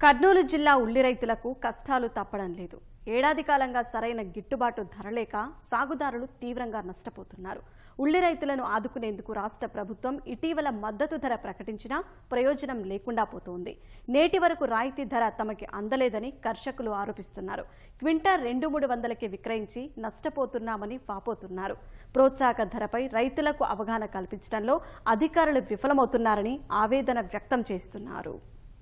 కర్నూలు జిల్లా ఉల్లి రైతులకు కష్టాలు తప్పడం లేదు ఏడాది కాలంగా సరైన గిట్టుబాటు ధర లేక సాగుదారులు తీవ్రంగా నష్టపోతున్నారు ఉల్లి రైతులను ఆదుకునేందుకు రాష్ట్ర ప్రభుత్వం ఇటీవల మద్దతు ధర ప్రకటించినా ప్రయోజనం లేకుండా పోతోంది నేటి వరకు రాయితీ ధర తమకి అందలేదని కర్షకులు ఆరోపిస్తున్నారు క్వింటా రెండు మూడు వందలకి విక్రయించి నష్టపోతున్నామని వాపోతున్నారు ప్రోత్సాహక ధరపై రైతులకు అవగాహన కల్పించడంలో అధికారులు విఫలమవుతున్నారని ఆవేదన వ్యక్తం చేస్తున్నారు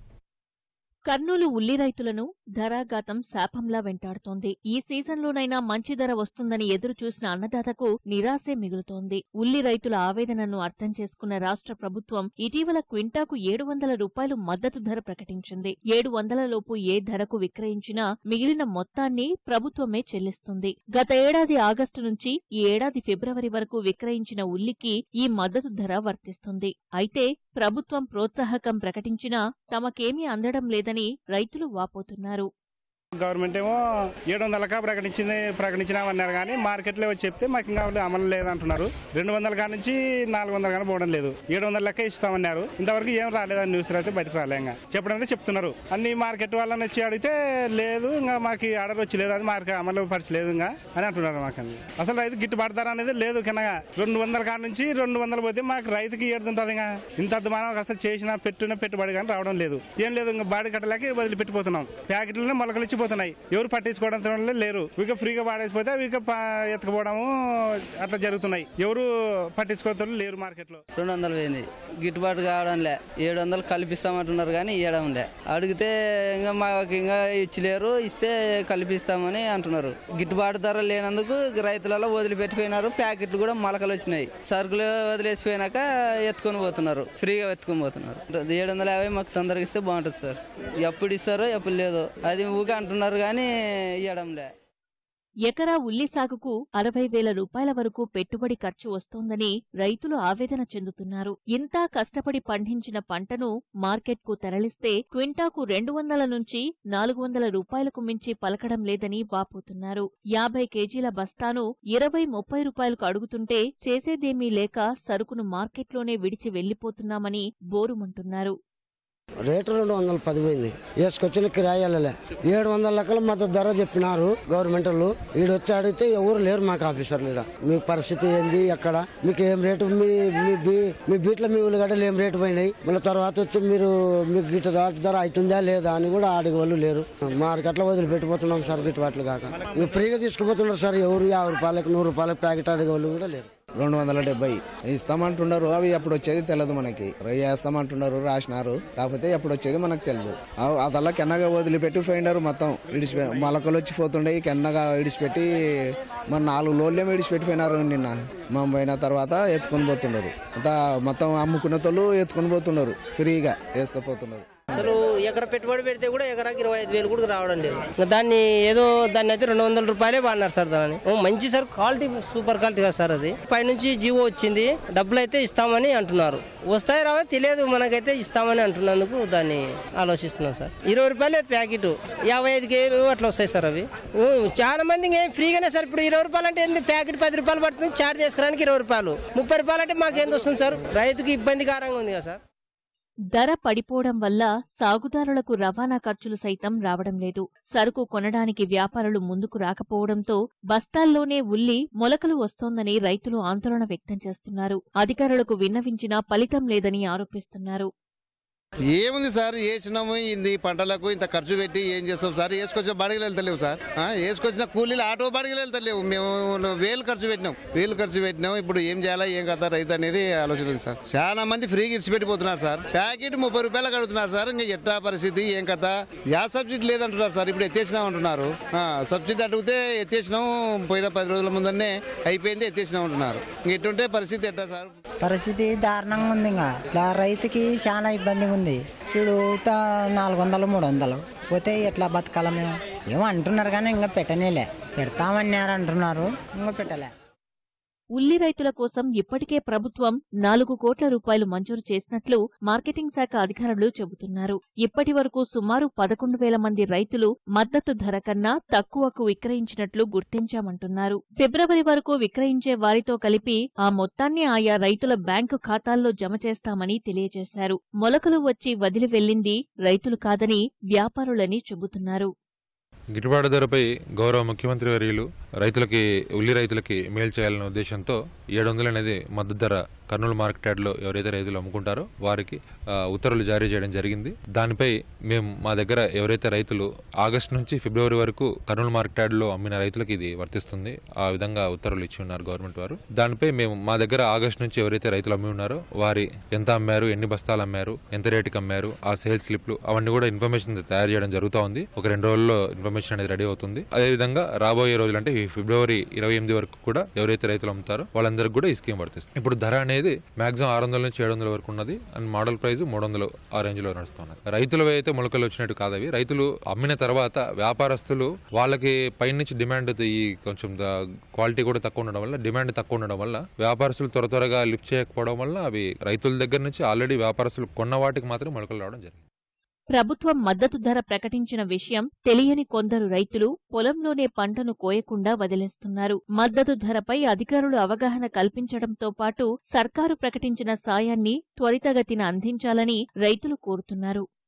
కర్నూలు ఉల్లి రైతులను ధరాఘాతం శాపంలా వెంటాడుతోంది ఈ సీజన్లోనైనా మంచి ధర వస్తుందని ఎదురు చూసిన అన్నదాతకు నిరాశే మిగులుతోంది ఉల్లి రైతుల ఆవేదనను అర్థం చేసుకున్న రాష్ట్ర ప్రభుత్వం ఇటీవల క్వింటాకు ఏడు వందల రూపాయలు మద్దతు ధర ప్రకటించింది ఏడు వందల లోపు ఏ ధరకు విక్రయించినా మిగిలిన మొత్తాన్ని ప్రభుత్వమే చెల్లిస్తుంది గత ఏడాది ఆగస్టు నుంచి ఈ ఏడాది ఫిబ్రవరి వరకు విక్రయించిన ఉల్లికి ఈ మద్దతు ధర వర్తిస్తుంది అయితే ప్రభుత్వం ప్రోత్సాహకం ప్రకటించినా తమకేమీ అందడం లేదని రైతులు వాపోతున్నారు గవర్నమెంట్ ఏమో ఏడు వందలకా ప్రకటించింది ప్రకటించినామన్నారు కానీ మార్కెట్లో వచ్చి చెప్తే మాకు ఇంకా అమలు లేదంటున్నారు రెండు వందల కాడ నుంచి నాలుగు వందల కానీ పోవడం లేదు ఏడు వందల లెక్క ఇస్తామన్నారు ఇంతవరకు ఏం రాలేదని న్యూస్ అయితే బయటకు రాలే ఇంకా చెప్పడం అయితే చెప్తున్నారు అన్ని మార్కెట్ వాళ్ళని వచ్చి అడిగితే లేదు ఇంకా మాకు ఆర్డర్ వచ్చి లేదు అది మార్కెట్ అమలు పరచలేదు ఇంకా అని అంటున్నారు మాకు అది. అసలు రైతు గిట్టుబాటు ధర అనేది లేదు కిందగా రెండు వందల కాడ నుంచి రెండు వందలు పోతే మాకు రైతుకి ఏడుతుంటుంది ఇంకా ఇంత అద్దుమానం అసలు చేసిన పెట్టున పెట్టుబడి కానీ రావడం లేదు ఏం లేదు ఇంకా బాడీ కట్టలేక వదిలిపెట్టిపోతున్నాం ప్యాకెట్లలో మొలకలు ఇచ్చిపోతున్నాయి ఎవరు పట్టించుకోవడం వల్ల లేరు ఇక ఫ్రీగా వాడేసిపోతే అవి ఇక పా- ఎత్తుకుపోవడము అట్లా జరుగుతున్నాయి ఎవరు పట్టించుకోవడం లేరు మార్కెట్లో రెండు వందలు పోయింది గిట్టుబాటు కావడంలే ఏడు వందలు కల్పిస్తామంటున్నారు కానీ ఇవ్వడంలే అడిగితే ఇంకా మాకు ఇంకా ఇచ్చలేరు ఇస్తే కల్పిస్తామని అంటున్నారు గిట్టుబాటు ధర లేనందుకు రైతులలో వదిలిపెట్టిపోయినారు ప్యాకెట్లు కూడా మొలకలు వచ్చినాయి సరుకులు వదిలేసిపోయినాక ఎత్తుకొని పోతున్నారు ఫ్రీగా ఎత్తుకొని పోతున్నారు ఏడు వందల యాభై మాకు తొందరగా ఇస్తే బాగుంటుంది సార్ ఎప్పుడు ఇస్తారో ఎప్పుడు లేదో అది ఊగా అంటున్నారు కానీ ఇవ్వడంలే ఎకరా ఉల్లి సాగుకు అరవై వేల రూపాయల వరకు పెట్టుబడి ఖర్చు వస్తోందని రైతులు ఆవేదన చెందుతున్నారు ఇంత కష్టపడి పండించిన పంటను మార్కెట్కు తరలిస్తే క్వింటాకు రెండు వందల నుంచి నాలుగు వందల రూపాయలకు మించి పలకడం లేదని వాపోతున్నారు యాభై కేజీల బస్తాను ఇరవై ముప్పై రూపాయలకు అడుగుతుంటే చేసేదేమీ లేక సరుకును మార్కెట్లోనే విడిచి వెళ్లిపోతున్నామని బోరుమంటున్నారు రేటు రెండు వందల పది పోయింది వేసుకొచ్చిన కిరాయి వెళ్ళలే ఏడు వందల లెక్కలు మద్దతు ధర చెప్పినారు గవర్నమెంట్ వాళ్ళు ఈడొచ్చి అడిగితే ఎవరు లేరు మాకు ఆఫీసర్లు ఈడ మీ పరిస్థితి ఏంది ఎక్కడ మీకు ఏం రేటు మీ మీ బీ- మీ బీట్లో మీ ఉల్లిగడ్డలు ఏం రేటు పోయినాయి మళ్ళీ తర్వాత వచ్చి మీరు మీకు గిట్ట గిట్టు ధర అవుతుందా లేదా అని కూడా అడిగే వాళ్ళు లేరు మార్కెట్లో వదిలిపెట్టిపోతున్నాం సార్ గిట్టుబాట్లు కాక మీరు ఫ్రీగా తీసుకుపోతున్నారు సార్ ఎవరు యాభై రూపాయలకు నూరు రూపాయలకు ప్యాకెట్ అడిగే వాళ్ళు కూడా లేరు రెండు వందల డెబ్బై ఇస్తామంటున్నారు అవి ఎప్పుడు వచ్చేది తెలియదు మనకి రొయ్య వేస్తామంటున్నారు రాసినారు కాకపోతే ఎప్పుడు వచ్చేది మనకు తెలియదు ఆ- అదల్లా కెన్నగా వదిలిపెట్టి పోయినారు మొత్తం ఇడిచిపోయి మొలకలు వచ్చి పోతుండే కెన్నగా ఇడిచిపెట్టి మన నాలుగు లోళ్ళేమో ఇడిచిపెట్టిపోయినారు నిన్న మా పోయిన తర్వాత ఎత్తుకొని పోతున్నారు అంతా మొత్తం అమ్ముకునే తోళ్ళు ఎత్తుకొని పోతున్నారు ఫ్రీగా వేసుకుపోతున్నారు అసలు ఎకర పెట్టుబడి పెడితే కూడా ఎకరాకి ఇరవై ఐదు వేలు కూడా రావడం లేదు ఇంకా దాన్ని ఏదో దాన్ని అయితే రెండు వందల రూపాయలే వాడినారు సార్ దాన్ని ఓ మంచి సార్ క్వాలిటీ సూపర్ క్వాలిటీ కదా సార్ అది పైనుంచి జీవో వచ్చింది డబ్బులు అయితే ఇస్తామని అంటున్నారు వస్తాయి రావో తెలియదు మనకైతే ఇస్తామని అంటున్నందుకు దాన్ని ఆలోచిస్తున్నాం సార్ ఇరవై రూపాయలే ప్యాకెట్ యాభై ఐదు కేలు అట్లా వస్తాయి సార్ అవి ఊ, చాలా మంది ఇంకేం ఫ్రీగానే సార్ ఇప్పుడు ఇరవై రూపాయలు అంటే ఏంది ప్యాకెట్ పది రూపాయలు పడుతుంది చార్జ్ చేసుకోవడానికి ఇరవై రూపాయలు ముప్పై రూపాయలు అంటే మాకు ఎంత వస్తుంది సార్ రైతుకి ఇబ్బందికరంగా ఉంది కదా సార్ ధర పడిపోవడం వల్ల సాగుదారులకు రవాణా ఖర్చులు సైతం రావడం లేదు సరుకు కొనడానికి వ్యాపారులు ముందుకు రాకపోవడంతో బస్తాల్లోనే ఉల్లి మొలకలు వస్తోందని రైతులు ఆందోళన వ్యక్తం చేస్తున్నారు అధికారులకు విన్నవించినా ఫలితం లేదని ఆరోపిస్తున్నారు ఏముంది సార్ వేసినాము ఇన్ని పంటలకు ఇంత ఖర్చు పెట్టి ఏం చేస్తాం సార్ వేసుకొచ్చిన బాడిగలు వెళ్తలేవు సార్ ఆ, వేసుకొచ్చిన కూలీలు ఆటో బాడిగలు వెళ్తలేవు మేము వేలు ఖర్చు పెట్టినాం వేలు ఖర్చు పెట్టినాం ఇప్పుడు ఏం చేయాలా ఏం కదా రైతు అనేది ఆలోచన ఉంది సార్ చాలా మంది ఫ్రీగా ఇడిచిపెట్టిపోతున్నారు సార్ ప్యాకెట్ ముప్పై రూపాయలకు అడుగుతున్నారు సార్ ఇంకా ఎట్టా పరిస్థితి ఏం కథ గ్యాస్ సబ్సిడీ లేదంటున్నారు సార్ ఇప్పుడు ఎత్తేసినాం అంటున్నారు ఆ, సబ్సిడీ అడిగితే ఎత్తేసినాం పోయిన పది రోజుల ముందరనే అయిపోయింది ఎత్తేసినాం అంటున్నారు ఇంక ఎట్టుంటే పరిస్థితి ఎట్టా సార్ పరిస్థితి దారుణంగా ఉంది ఇంకా ఇట్లా రైతుకి చాలా ఇబ్బందిగా ఉంది చూడు తా నాలుగు వందలు మూడు వందలు పోతే ఎట్లా బతకాల మేము ఏమో అంటున్నారు కానీ ఇంకా పెట్టనేలే పెడతామన్నారు అంటున్నారు ఇంకా పెట్టలే ఉల్లి రైతుల కోసం ఇప్పటికే ప్రభుత్వం నాలుగు కోట్ల రూపాయలు మంజూరు చేసినట్లు మార్కెటింగ్ శాఖ అధికారులు చెబుతున్నారు ఇప్పటి వరకు సుమారు పదకొండు వేల మంది రైతులు మద్దతు ధర కన్నా తక్కువకు విక్రయించినట్లు గుర్తించామంటున్నారు ఫిబ్రవరి వరకు విక్రయించే వారితో కలిపి ఆ మొత్తాన్ని ఆయా రైతుల బ్యాంకు ఖాతాల్లో జమ చేస్తామని తెలియజేశారు మొలకలు వచ్చి వదిలి వెళ్లింది రైతులు కాదని వ్యాపారులని చెబుతున్నారు గిట్టుబాటు ధరపై గౌరవ ముఖ్యమంత్రి వర్యులు రైతులకి ఉల్లి రైతులకి మేలు చేయాలనే ఉద్దేశంతో ఏడు వందలు అనేది మద్దతు ధర కర్నూలు మార్కెట్ యార్డ్లో ఎవరైతే రైతులు అమ్ముకుంటారో వారికి ఆ, ఉత్తర్వులు జారీ చేయడం జరిగింది దానిపై మేము మా దగ్గర ఎవరైతే రైతులు ఆగస్టు నుంచి ఫిబ్రవరి వరకు కర్నూలు మార్కెట్ యార్డ్లో అమ్మిన రైతులకు ఇది వర్తిస్తుంది ఆ విధంగా ఉత్తర్వులు ఇచ్చి ఉన్నారు గవర్నమెంట్ వారు దానిపై మేము మా దగ్గర ఆగస్టు నుంచి ఎవరైతే రైతులు అమ్మి ఉన్నారో వారి ఎంత అమ్మారు ఎన్ని బస్తాలు అమ్మారు ఎంత రేటుకి అమ్మారు ఆ సేల్స్ స్లిప్లు అవన్నీ కూడా ఇన్ఫర్మేషన్ తయారు చేయడం జరుగుతూ ఉంది ఒక రెండు రోజుల్లో ఇన్ఫర్మేషన్ అనేది రెడీ అవుతుంది అదేవిధంగా రాబోయే రోజులు అంటే ఈ ఫిబ్రవరి ఇరవై ఎనిమిది వరకు కూడా ఎవరైతే రైతులు అమ్ముతారో వాళ్ళందరికీ కూడా ఈ స్కీమ్ వర్తిస్తుంది ఇప్పుడు ధర అనేది మాక్సిమం ఆరు వందల నుంచి ఏడు వందల వరకు ఉన్నది అండ్ మోడల్ ప్రైస్ మూడు వందలు ఆ రేంజ్ లో నడుస్తున్నది రైతులు అయితే మొలకలు వచ్చినట్టు కాదు అవి రైతులు అమ్మిన తర్వాత వ్యాపారస్తులు వాళ్ళకి పైనుంచి డిమాండ్ ఈ కొంచెం క్వాలిటీ కూడా తక్కువ ఉండడం వల్ల డిమాండ్ తక్కువ ఉండడం వల్ల వ్యాపారస్తులు త్వర త్వరగా లిఫ్ట్ చేయకపోవడం వల్ల అవి రైతుల దగ్గర నుంచి ఆల్రెడీ వ్యాపారస్తులు కొన్న వాటికి మాత్రం మొలకలు రావడం జరిగింది ప్రభుత్వం మద్దతు ధర ప్రకటించిన విషయం తెలియని కొందరు రైతులు పొలంలోనే పంటను కోయకుండా వదిలేస్తున్నారు మద్దతు ధరపై అధికారులు అవగాహన కల్పించడంతో పాటు సర్కారు ప్రకటించిన సాయాన్ని త్వరితగతిన అందించాలని రైతులు కోరుతున్నారు